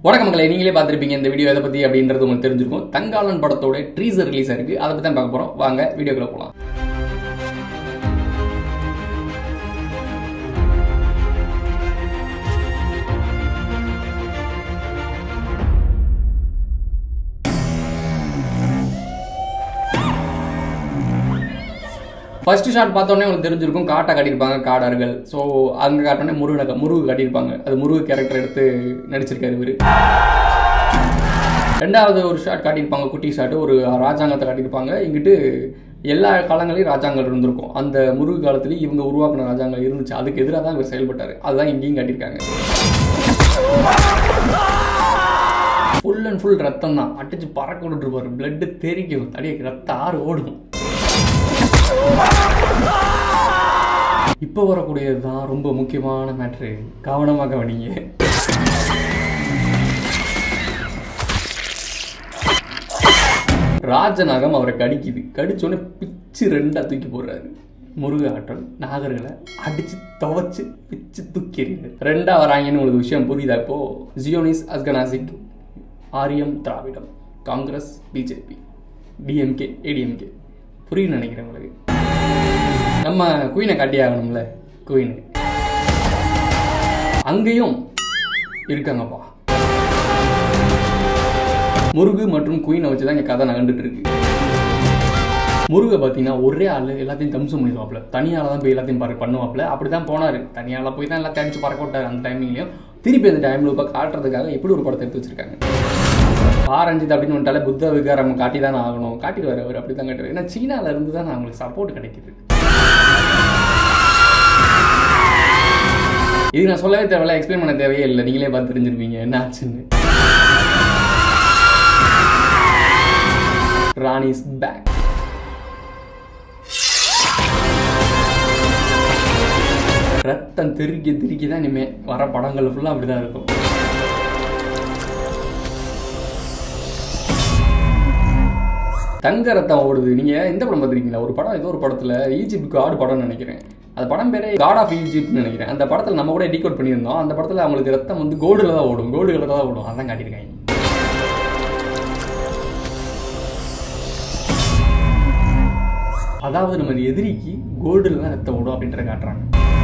வணக்கம் மக்களை நீங்களே பார்த்துருப்பீங்க இந்த வீடியோ எதை பற்றி அப்படின்றது உங்களுக்கு தெரிஞ்சிருக்கும் தங்காளன் படத்தோட ட்ரீசர் ரிலீஸ் ஆயிருக்கு அதை பற்றி தான் பார்க்க போகிறோம் வாங்க வீடியோக்குள்ள போகலாம் ஃபர்ஸ்ட் ஷாட் பார்த்தோன்னே உங்களுக்கு தெரிஞ்சிருக்கும் காட்டை காட்டியிருப்பாங்க காடர்கள் ஸோ அங்கே காட்டோன்னே முருகனை முருகு காட்டியிருப்பாங்க அது முருகு கேரக்டர் எடுத்து நடிச்சிருக்காரு இவர் ரெண்டாவது ஒரு ஷாட் காட்டியிருப்பாங்க குட்டி ஷாட்டு ஒரு ராஜாங்கத்தை காட்டியிருப்பாங்க இங்கிட்டு எல்லா காலங்களையும் ராஜாங்கம் இருந்திருக்கும் அந்த முருகு காலத்துலேயும் இவங்க உருவாக்கின ராஜாங்கம் இருந்துச்சு அதுக்கு எதிராக தான் இவர் செயல்பட்டார் அதுதான் இங்கேயும் காட்டியிருக்காங்க ஃபுல் அண்ட் ஃபுல் ரத்தம் தான் அடிச்சு பறக்க விட்டுருப்பாரு பிளட்டு தெரிக்கும் தடியை ரத்த ஆறு ஓடும் இப்போ வரக்கூடியது தான் ரொம்ப முக்கியமான மேட்ரு கவனமாக கவனிங்க ராஜநாகம் அவரை கடிக்குது கடிச்சோடனே பிச்சு ரெண்டா தூக்கி போடுறாரு முருக ஆட்டம் நாகர்களை அடிச்சு துவச்சு பிச்சு தூக்கி எறிகிறார் ரெண்டா வராங்கன்னு உங்களுக்கு விஷயம் புரியுதா இப்போ ஜியோனிஸ் அஸ்கனாசிக் ஆரியம் திராவிடம் காங்கிரஸ் பிஜேபி டிஎம்கே ஏடிஎம்கே புரியுன்னு நினைக்கிறேன் உங்களுக்கு நம்ம குயினை காட்டி ஆகணும்ல குயின் அங்கேயும் இருக்காங்கப்பா முருகு மற்றும் குயினை வச்சு தான் இங்கே கதை நகண்டுட்டு இருக்கு முருகை பார்த்தீங்கன்னா ஒரே ஆள் எல்லாத்தையும் தம்சம் பண்ணிடுவாப்ல தனியால தான் போய் எல்லாத்தையும் பாரு பண்ணுவாப்ல அப்படி தான் போனார் தனியால போய் தான் எல்லாத்தையும் அடிச்சு பறக்க விட்டார் அந்த டைமிங்லையும் திருப்பி அந்த டைமில் இப்போ காட்டுறதுக்காக எப்படி ஒரு படத்தை எடுத்து வச்சிருக்காங்க ஆரஞ்சித் அப்படின்னு வந்துட்டாலே புத்த விகாரம் காட்டி தானே ஆகணும் காட்டிடுவார் அவர் அப்படி தான் காட்டுவார் ஏன்னா சீனால இருந்து தான் அவங்களுக்கு சப்போர்ட் கிடைக்குது இது நான் சொல்லவே தேவையில்ல எக்ஸ்பிளைன் பண்ண தேவையே இல்லை நீங்களே பார்த்து தெரிஞ்சிருப்பீங்க என்ன ஆச்சுன்னு ராணிஸ் பேக் ரத்தம் தெறிக்க தெறிக்க தான் இனிமே வர படங்கள் ஃபுல்லாக அப்படி தான் இருக்கும் தங்க ரத்தம் ஓடுது நீங்கள் இந்த படம் பார்த்துருக்கீங்களா ஒரு படம் ஏதோ ஒரு படத்தில் ஈஜிப்ட் காடு படம்னு நினைக்கிறேன் அந்த படம் பேரே காட் ஆஃப் ஈஜிப்ட்னு நினைக்கிறேன் அந்த படத்தில் நம்ம கூட டிகோட் பண்ணியிருந்தோம் அந்த படத்தில் அவங்களுக்கு ரத்தம் வந்து கோல்டில் தான் ஓடும் கோல்டு கலர் தான் ஓடும் அதான் காட்டியிருக்காங்க அதாவது நம்ம எதிரிக்கு கோல்டில் தான் ரத்தம் ஓடும் அப்படின்றத காட்டுறாங்க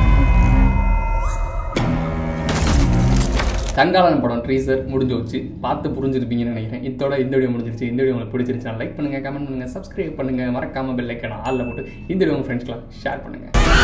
தங்காளன் படம் ட்ரீசர் முடிஞ்சு வச்சு பார்த்து புரிஞ்சிருப்பீங்கன்னு நினைக்கிறேன் இதோட இந்த வீடியோ முடிஞ்சிருச்சு இந்த வீடியோ உங்களுக்கு பிடிச்சிருச்சா லைக் பண்ணுங்க கமெண்ட் பண்ணுங்க சப்ஸ்கிரைப் பண்ணுங்க மறக்காம பெல் ஐக்கன் ஆளில் போட்டு இந்த வீடியோ உங்கள் ஃப்ரெண்ட்ஸ்க்குலாம் ஷேர் பண்ணுங்க